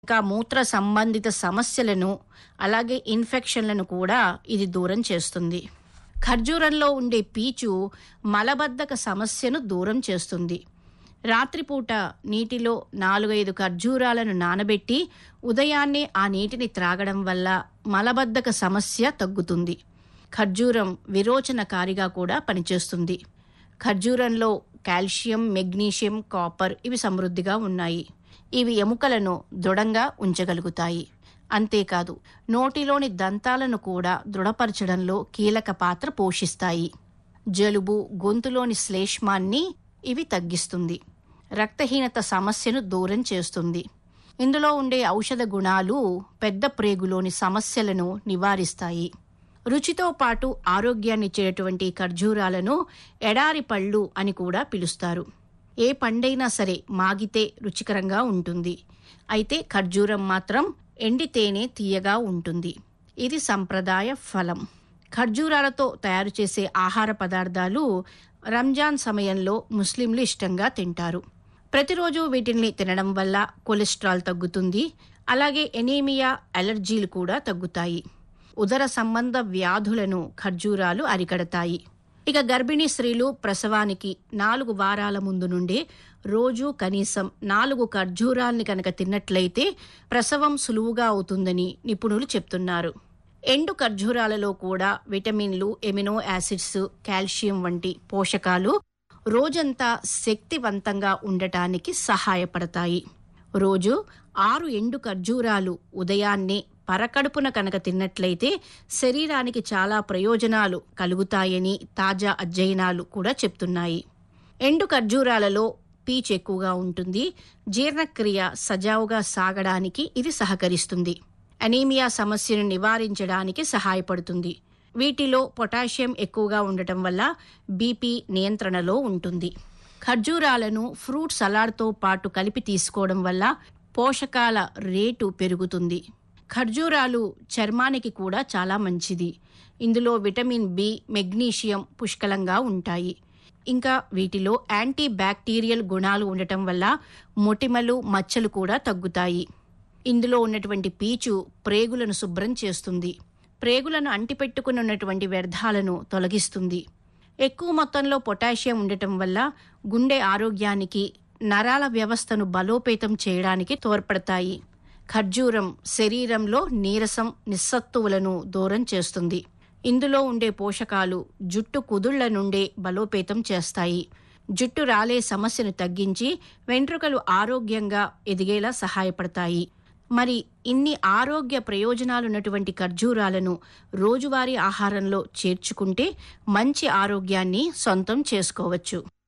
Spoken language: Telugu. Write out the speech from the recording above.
ఇంకా మూత్ర సంబంధిత సమస్యలను అలాగే ఇన్ఫెక్షన్లను కూడా ఇది దూరం చేస్తుంది ఖర్జూరంలో ఉండే పీచు మలబద్ధక సమస్యను దూరం చేస్తుంది రాత్రిపూట నీటిలో నాలుగైదు ఖర్జూరాలను నానబెట్టి ఉదయాన్నే ఆ నీటిని త్రాగడం వల్ల మలబద్ధక సమస్య తగ్గుతుంది ఖర్జూరం విరోచనకారిగా కూడా పనిచేస్తుంది ఖర్జూరంలో కాల్షియం మెగ్నీషియం కాపర్ ఇవి సమృద్ధిగా ఉన్నాయి ఇవి ఎముకలను దృఢంగా ఉంచగలుగుతాయి అంతేకాదు నోటిలోని దంతాలను కూడా దృఢపరచడంలో కీలక పాత్ర పోషిస్తాయి జలుబు గొంతులోని శ్లేష్మాన్ని ఇవి తగ్గిస్తుంది రక్తహీనత సమస్యను దూరం చేస్తుంది ఇందులో ఉండే ఔషధ గుణాలు పెద్ద ప్రేగులోని సమస్యలను నివారిస్తాయి రుచితో పాటు ఆరోగ్యాన్నిచ్చేటువంటి ఖర్జూరాలను ఎడారి పళ్ళు అని కూడా పిలుస్తారు ఏ పండైనా సరే మాగితే రుచికరంగా ఉంటుంది అయితే ఖర్జూరం మాత్రం ఎండితేనే తీయగా ఉంటుంది ఇది సంప్రదాయ ఫలం ఖర్జూరాలతో తయారు చేసే ఆహార పదార్థాలు రంజాన్ సమయంలో ముస్లింలు ఇష్టంగా తింటారు ప్రతిరోజు వీటిని తినడం వల్ల కొలెస్ట్రాల్ తగ్గుతుంది అలాగే ఎనీమియా అలర్జీలు కూడా తగ్గుతాయి ఉదర సంబంధ వ్యాధులను ఖర్జూరాలు అరికడతాయి ఇక గర్భిణీ స్త్రీలు ప్రసవానికి నాలుగు వారాల ముందు నుండే రోజు కనీసం నాలుగు ఖర్జూరాల్ని కనుక తిన్నట్లయితే ప్రసవం సులువుగా అవుతుందని నిపుణులు చెప్తున్నారు ఎండు ఖర్జూరాలలో కూడా విటమిన్లు ఎమినో యాసిడ్స్ కాల్షియం వంటి పోషకాలు రోజంతా శక్తివంతంగా ఉండటానికి సహాయపడతాయి రోజు ఆరు ఎండు ఖర్జూరాలు ఉదయాన్నే పరకడుపున కనుక తిన్నట్లయితే శరీరానికి చాలా ప్రయోజనాలు కలుగుతాయని తాజా అధ్యయనాలు కూడా చెప్తున్నాయి ఎండు ఖర్జూరాలలో పీచు ఎక్కువగా ఉంటుంది జీర్ణక్రియ సజావుగా సాగడానికి ఇది సహకరిస్తుంది అనీమియా సమస్యను నివారించడానికి సహాయపడుతుంది వీటిలో పొటాషియం ఎక్కువగా ఉండటం వల్ల బీపీ నియంత్రణలో ఉంటుంది ఖర్జూరాలను ఫ్రూట్ సలాడ్తో పాటు కలిపి తీసుకోవడం వల్ల పోషకాల రేటు పెరుగుతుంది ఖర్జూరాలు చర్మానికి కూడా చాలా మంచిది ఇందులో విటమిన్ బి మెగ్నీషియం పుష్కలంగా ఉంటాయి ఇంకా వీటిలో యాంటీ బ్యాక్టీరియల్ గుణాలు ఉండటం వల్ల మొటిమలు మచ్చలు కూడా తగ్గుతాయి ఇందులో ఉన్నటువంటి పీచు ప్రేగులను శుభ్రం చేస్తుంది ప్రేగులను అంటిపెట్టుకుని ఉన్నటువంటి వ్యర్థాలను తొలగిస్తుంది ఎక్కువ మొత్తంలో పొటాషియం ఉండటం వల్ల గుండె ఆరోగ్యానికి నరాల వ్యవస్థను బలోపేతం చేయడానికి తోడ్పడతాయి ఖర్జూరం శరీరంలో నీరసం నిస్సత్తువులను దూరం చేస్తుంది ఇందులో ఉండే పోషకాలు జుట్టు కుదుళ్ల నుండే బలోపేతం చేస్తాయి జుట్టు రాలే సమస్యను తగ్గించి వెంట్రుకలు ఆరోగ్యంగా ఎదిగేలా సహాయపడతాయి మరి ఇన్ని ఆరోగ్య ప్రయోజనాలున్నటువంటి ఖర్జూరాలను రోజువారీ ఆహారంలో చేర్చుకుంటే మంచి ఆరోగ్యాన్ని సొంతం చేసుకోవచ్చు